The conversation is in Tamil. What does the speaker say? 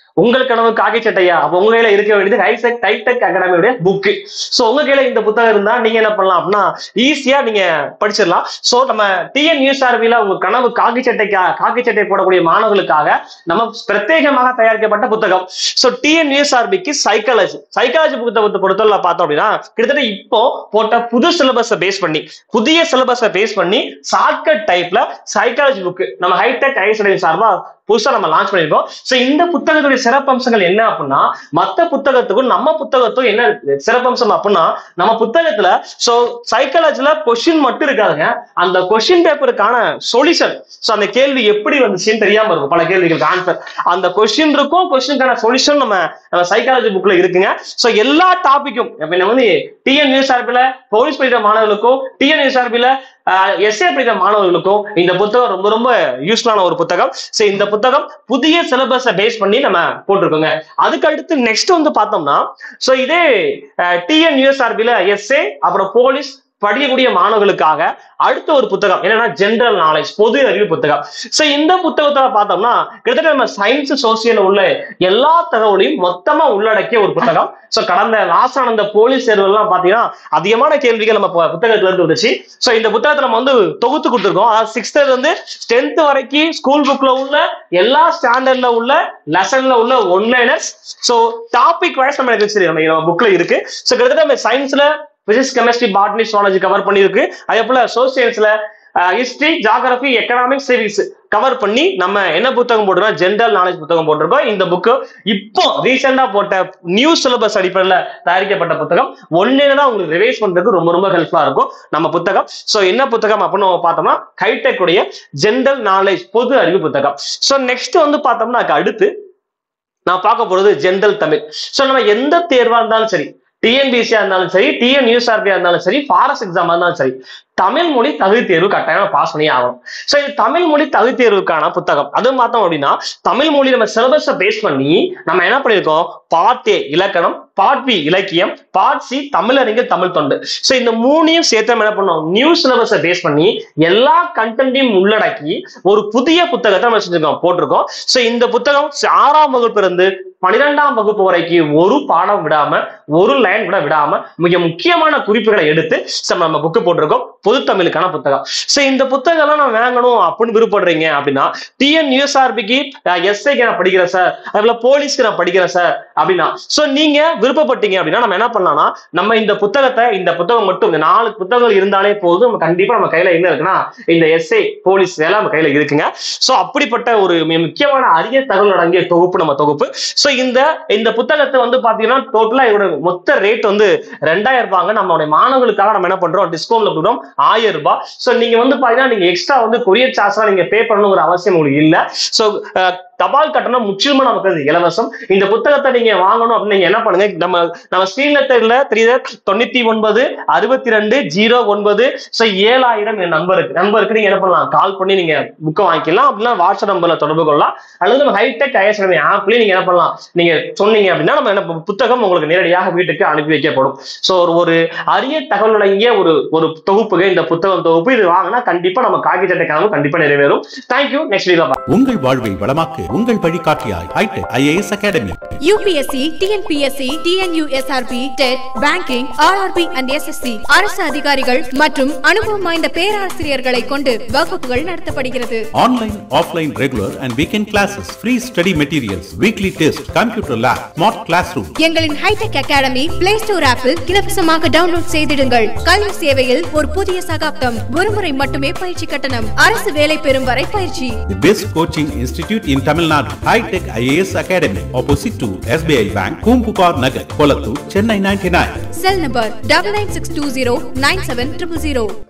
உங்கள் கனவு காக்கி சட்டையா அப்ப உங்க கையில இருக்க வேண்டியது ஹைசெக் டைடெக் அகாடமியோட புக்கு சோ உங்க கையில இந்த புத்தகம் இருந்தா நீங்க என்ன பண்ணலாம் அப்படின்னா ஈஸியா நீங்க படிச்சிடலாம் சோ நம்ம டிஎன் யூஎஸ்ஆர்பில உங்க கனவு காக்கி சட்டைக்கா காக்கி சட்டை போடக்கூடிய மாணவர்களுக்காக நம்ம பிரத்யேகமாக தயாரிக்கப்பட்ட புத்தகம் சோ டிஎன் யூஎஸ்ஆர்பிக்கு சைக்காலஜி சைக்காலஜி புத்தகத்தை பொறுத்தவரை பார்த்தோம் அப்படின்னா கிட்டத்தட்ட இப்போ போட்ட புது சிலபஸை பேஸ் பண்ணி புதிய சிலபஸை பேஸ் பண்ணி ஷார்ட்கட் டைப்ல சைக்காலஜி புக் நம்ம ஹைடெக் ஐஎஸ்ஐ சார்பா புதுசா நம்ம லான்ச் பண்ணிருக்கோம் சோ இந்த புத்தகத்துடைய சிறப்பம்சங்கள் என்ன அப்படின்னா மத்த புத்தகத்துக்கும் நம்ம புத்தகத்துக்கும் என்ன சிறப்பம்சம் அப்படின்னா நம்ம புத்தகத்துல சோ சைக்காலஜில கொஸ்டின் மட்டும் இருக்காதுங்க அந்த கொஸ்டின் பேப்பருக்கான சொல்யூஷன் சோ அந்த கேள்வி எப்படி வந்துச்சுன்னு தெரியாம இருக்கும் பல கேள்விகளுக்கு ஆன்சர் அந்த கொஸ்டின் இருக்கும் கொஸ்டினுக்கான சொல்யூஷன் நம்ம நம்ம சைக்காலஜி புக்ல இருக்குங்க சோ எல்லா டாபிக்கும் நம்ம வந்து டிஎன் யூஎஸ்ஆர்பில போலீஸ் படிக்கிற மாணவர்களுக்கும் டிஎன் யூஎஸ்ஆர்பில எஸ்ஏ படிக்கிற மாணவர்களுக்கும் இந்த புத்தகம் ரொம்ப ரொம்ப யூஸ்ஃபுல்லான ஒரு புத்தகம் சோ இந்த புத்தகம் புதிய சிலபஸை பேஸ் பண்ணி நம்ம போட்டிருக்கோங்க அதுக்கு அடுத்து நெக்ஸ்ட் வந்து பார்த்தோம்னா சோ இதே டிஎன் யூஎஸ்ஆர்பில எஸ்ஏ அப்புறம் போலீஸ் படிக்கக்கூடிய மாணவர்களுக்காக அடுத்த ஒரு புத்தகம் என்னன்னா ஜெனரல் நாலேஜ் பொது அறிவு புத்தகம் சோ இந்த புத்தகத்துல பார்த்தோம்னா கிட்டத்தட்ட நம்ம சயின்ஸ் சோசியல் உள்ள எல்லா தகவலையும் மொத்தமா உள்ளடக்கிய ஒரு புத்தகம் சோ கடந்த லாஸ்ட் நடந்த போலீஸ் தேர்வு எல்லாம் பாத்தீங்கன்னா அதிகமான கேள்விகள் நம்ம பு- புத்தகத்துல இருந்து வந்துச்சு சோ இந்த புத்தகத்தை நம்ம வந்து தொகுத்து கொடுத்துருக்கோம் அதாவது சிக்ஸ்த்ல இருந்து டென்த் வரைக்கும் ஸ்கூல் புக்ல உள்ள எல்லா ஸ்டாண்டர்ட்ல உள்ள லெசன்ல உள்ள ஒன்லைனர்ஸ் சோ டாபிக் வைஸ் நம்ம இருக்கு சரி நம்ம புக்ல இருக்கு சோ கிட்டத்தட்ட நம்ம சயின்ஸ்ல physics chemistry botany zoology cover பண்ணியிருக்கு அதே போல சோசியல்ஸ்ல history geography economics civics cover பண்ணி நம்ம என்ன புத்தகம் போட்டிருக்கோம் ஜென்ரல் நாலேஜ் புத்தகம் போட்டிருக்கோம் இந்த புக்கு இப்போ ரீசெண்டா போட்ட நியூ சிலபஸ் அடிப்படையில் தயாரிக்கப்பட்ட புத்தகம் ஒன்னு உங்களுக்கு ரிவைஸ் பண்றதுக்கு ரொம்ப ரொம்ப ஹெல்ப்ஃபுல்லா இருக்கும் நம்ம புத்தகம் சோ என்ன புத்தகம் அப்படின்னு நம்ம பார்த்தோம்னா கைடெக் உடைய ஜென்ரல் நாலேஜ் பொது அறிவு புத்தகம் சோ நெக்ஸ்ட் வந்து பார்த்தோம்னா அதுக்கு அடுத்து நான் பார்க்க போறது ஜென்ரல் தமிழ் சோ நம்ம எந்த தேர்வா இருந்தாலும் சரி டிஎன்பிசியா இருந்தாலும் சரி டிஎன் யூஎஸ்ஆர்பியா இருந்தாலும் சரி ஃபாரஸ்ட் எக்ஸாம் இருந்தாலும் சரி தமிழ் மொழி தகுதி தேர்வு கட்டாயம் பாஸ் பண்ணி ஆகணும் சோ இது தமிழ் மொழி தகுதி தேர்வுக்கான புத்தகம் அதுவும் பார்த்தோம் அப்படின்னா தமிழ் மொழி நம்ம சிலபஸை பேஸ் பண்ணி நம்ம என்ன பண்ணிருக்கோம் பார்ட் ஏ இலக்கணம் பார்ட் பி இலக்கியம் பார்ட் சி தமிழறிஞர் தமிழ் தொண்டு சோ இந்த மூணையும் சேர்த்து நம்ம என்ன பண்ணோம் நியூ சிலபஸை பேஸ் பண்ணி எல்லா கண்டென்ட்டையும் உள்ளடக்கி ஒரு புதிய புத்தகத்தை நம்ம செஞ்சிருக்கோம் போட்டிருக்கோம் சோ இந்த புத்தகம் ஆறாம் வகுப்பு இருந்து பன்னிரெண்டாம் வகுப்பு வரைக்கும் ஒரு பாடம் விடாம ஒரு லைன் கூட விடாம மிக முக்கியமான குறிப்புகளை எடுத்து so நம்ம புக்கு போட்டிருக்கோம் பொது தமிழுக்கான புத்தகம் சோ இந்த புத்தகம் எல்லாம் நான் வாங்கணும் அப்படின்னு விருப்பப்படுறீங்க அப்படின்னா டிஎன் யூஎஸ்ஆர்பிக்கு எஸ்ஐக்கு நான் படிக்கிறேன் சார் அதுல போலீஸ்க்கு நான் படிக்கிறேன் சார் அப்படின்னா சோ நீங்க விருப்பப்பட்டீங்க அப்படின்னா நம்ம என்ன பண்ணலாம்னா நம்ம இந்த புத்தகத்தை இந்த புத்தகம் மட்டும் இந்த நாலு புத்தகங்கள் இருந்தாலே போதும் நம்ம கண்டிப்பா நம்ம கையில என்ன இருக்குன்னா இந்த எஸ்ஐ போலீஸ் வேலை நம்ம கையில இருக்குங்க சோ அப்படிப்பட்ட ஒரு மிக முக்கியமான அரிய தகவல் அடங்கிய தொகுப்பு நம்ம தொகுப்பு சோ இந்த இந்த புத்தகத்தை வந்து பாத்தீங்கன்னா டோட்டலா இதோட மொத்த ரேட் வந்து ரெண்டாயிரம் ரூபாங்க நம்மளுடைய மாணவர்களுக்காக நம்ம என்ன பண்றோம் டிஸ்கவுண்ட்ல கொடுக்குறோம் ஆயிரம் ரூபாய் சோ நீங்க வந்து பாத்தீங்கன்னா நீங்க எக்ஸ்ட்ரா வந்து கொரியர் சார்ஜ் நீங்க பே பண்ணணுங்கிற அவசியம் உங்களுக்கு இல்ல சோ தபால் கட்டணம் முற்றிலுமா நமக்கு அது இலவசம் இந்த புத்தகத்தை நீங்க வாங்கணும் அப்படின்னு நீங்க என்ன பண்ணுங்க நம்ம நம்ம ஸ்ரீல தெரியல தெரியுது தொண்ணூத்தி ஒன்பது அறுபத்தி ரெண்டு ஜீரோ ஒன்பது சோ ஏழாயிரம் என் நம்பருக்கு நம்பருக்கு நீங்க என்ன பண்ணலாம் கால் பண்ணி நீங்க புக்கை வாங்கிக்கலாம் அப்படின்னா வாட்ஸ்அப் நம்பர்ல தொடர்பு கொள்ளலாம் அல்லது நம்ம ஹைடெக் ஐஎஸ்எம் ஆப்லயும் நீங்க என்ன பண்ணலாம் நீங்க சொன்னீங்க அப்படின்னா நம்ம என்ன பு- புத்தகம் உங்களுக்கு நேரடியாக வீட்டுக்கு அனுப்பி வைக்கப்படும் சோ ஒரு ஒரு அரிய தகவல் அடங்கிய ஒரு ஒரு தொகுப்புங்க இந்த புத்தகம் தொகுப்பு இது வாங்கினா கண்டிப்பா நம்ம காக்கி சட்டை கனவு கண்டிப்பா நிறைவேறும் தேங்க்யூ நெக்ஸ்ட் வீடியோ உங்கள் வாழ்வை வளமாக்கு உங்கள் வழிகாட்டியாய் Hitech IAS academy UPSC TNPSC TNUSRB TET banking RRB and SSC அரசு அதிகாரிகள் மற்றும் அனுபவம் வாய்ந்த பேராசிரியர்களை கொண்டு வகுப்புகள் நடத்தப்படுகிறது online offline regular and weekend classes free study materials weekly test computer lab smart classroom எங்களின் ஹைடெக் அகாடமி பிளே ஸ்டோர் ஆப்பில் இலவசமாக டவுன்லோட் செய்திடுங்கள் கல்வி சேவையில் ஒரு புதிய சகாப்தம் ஒருமுறை மட்டுமே பயிற்சி கட்டணம் அரசு வேலை பெறும் வரை பயிற்சி The best coaching institute in Tamil Nadu, High Tech IAS Academy, opposite to SBI Bank, Kumpupar Nagar, Kolattur, Chennai 99. Cell number double nine six two zero nine seven triple zero